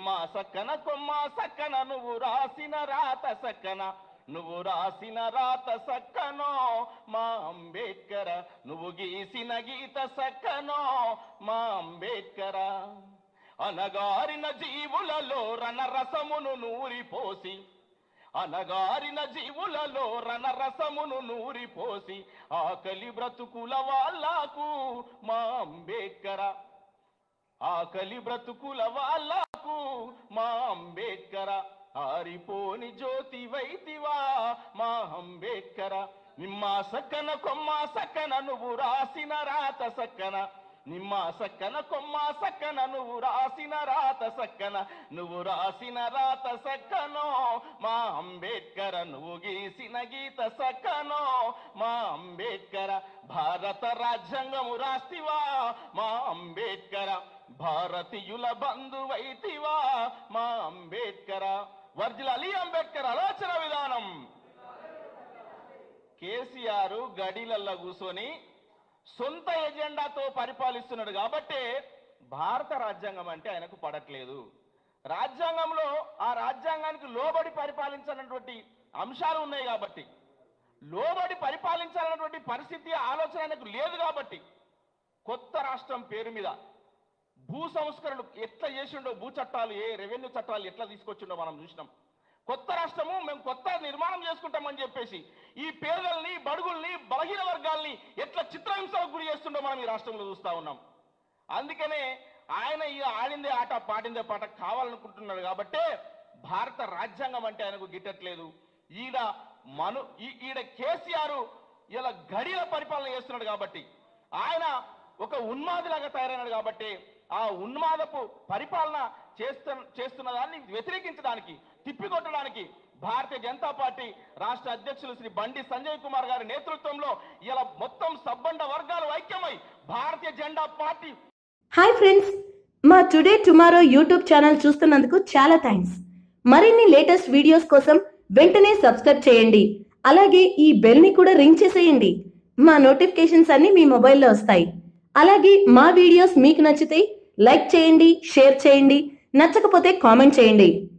నిమ్మ సక్కన కొమ్మ సక్కన నువ్వు రాసిన రాత సక్కన నువ్వు రాసిన రాత సక్కనో మా అంబేద్కర నువ్వు గీసిన గీత సక్కనో మా అంబేద్కర అనగారిన జీవులలో రణరసమును నూరిపోసి అనగారిన జీవులలో రణరసమును నూరిపోసి ఆకలి బ్రతుకుల వాళ్ళకు మా అంబేద్కర ఆకలి బ్రతుకుల వాళ్ళకు మా అంబేద్కర ఆరిపోని జ్యోతి వైతివా మా అంబేద్కర నిమ్మ సక్కన కొమ్మ సక్కన నువ్వు రాసిన రాత సక్కన నిమ్మ సక్కన కొమ్మ సక్కన నువ్వు రాసిన రాత సక్కన నువ్వు రాసిన రాత సక్కనో మా అంబేద్కర నువ్వు గీసిన గీత సక్కనో మా అంబేద్కర భారత రాజ్యాంగము రాస్తివా మా అంబేద్కర భారతీయుల బంధువైతివా మా అంబేద్కర వర్జిల్ అలీ అంబేద్కర్ ఆలోచన విధానం కేసీఆర్ గడిలల్లో కూర్చొని సొంత ఎజెండాతో పరిపాలిస్తున్నాడు కాబట్టి భారత రాజ్యాంగం అంటే ఆయనకు పడట్లేదు రాజ్యాంగంలో ఆ రాజ్యాంగానికి లోబడి పరిపాలించాలన్నటువంటి అంశాలు ఉన్నాయి కాబట్టి లోబడి పరిపాలించాలన్నటువంటి పరిస్థితి ఆలోచన ఆయనకు లేదు కాబట్టి కొత్త రాష్ట్రం పేరు మీద భూ సంస్కరణ ఎట్లా చేసిండో భూ చట్టాలు ఏ రెవెన్యూ చట్టాలు ఎట్లా తీసుకొచ్చిండో మనం చూసినాం కొత్త రాష్ట్రము మేము కొత్త నిర్మాణం చేసుకుంటామని చెప్పేసి ఈ పేదల్ని బడుగుల్ని బలహీన వర్గాల్ని ఎట్లా చిత్రహింసలకు గురి చేస్తుండో మనం ఈ రాష్ట్రంలో చూస్తా ఉన్నాం అందుకనే ఆయన ఈ ఆడిందే ఆట పాడిందే పాట కావాలనుకుంటున్నాడు కాబట్టే భారత రాజ్యాంగం అంటే ఆయనకు గిట్టట్లేదు ఈడ మను ఈ- ఈడ కేసీఆర్ ఇలా గడిల పరిపాలన చేస్తున్నాడు కాబట్టి ఆయన ఒక ఉన్మాదిలాగా తయారైనాడు కాబట్టి ఆ ఉన్మాదపు పరిపాలన చేస్తు చేస్తున్న దాన్ని వ్యతిరేకించడానికి తిప్పికొట్టడానికి భారతీయ జనతా పార్టీ రాష్ట్ర అధ్యక్షులు శ్రీ బండి సంజయ్ కుమార్ గారి నేతృత్వంలో ఇలా మొత్తం సబ్బండ వర్గాలు ఐక్యమై భారతీయ జెండా పార్టీ హాయ్ ఫ్రెండ్స్ మా టుడే టుమారో యూట్యూబ్ ఛానల్ చూస్తున్నందుకు చాలా థ్యాంక్స్ మరిన్ని లేటెస్ట్ వీడియోస్ కోసం వెంటనే సబ్స్క్రైబ్ చేయండి అలాగే ఈ బెల్ ని కూడా రింగ్ చేసేయండి మా నోటిఫికేషన్స్ అన్ని మీ మొబైల్లో వస్తాయి అలాగే మా వీడియోస్ మీకు నచ్చితే లైక్ చేయండి షేర్ చేయండి నచ్చకపోతే కామెంట్ చేయండి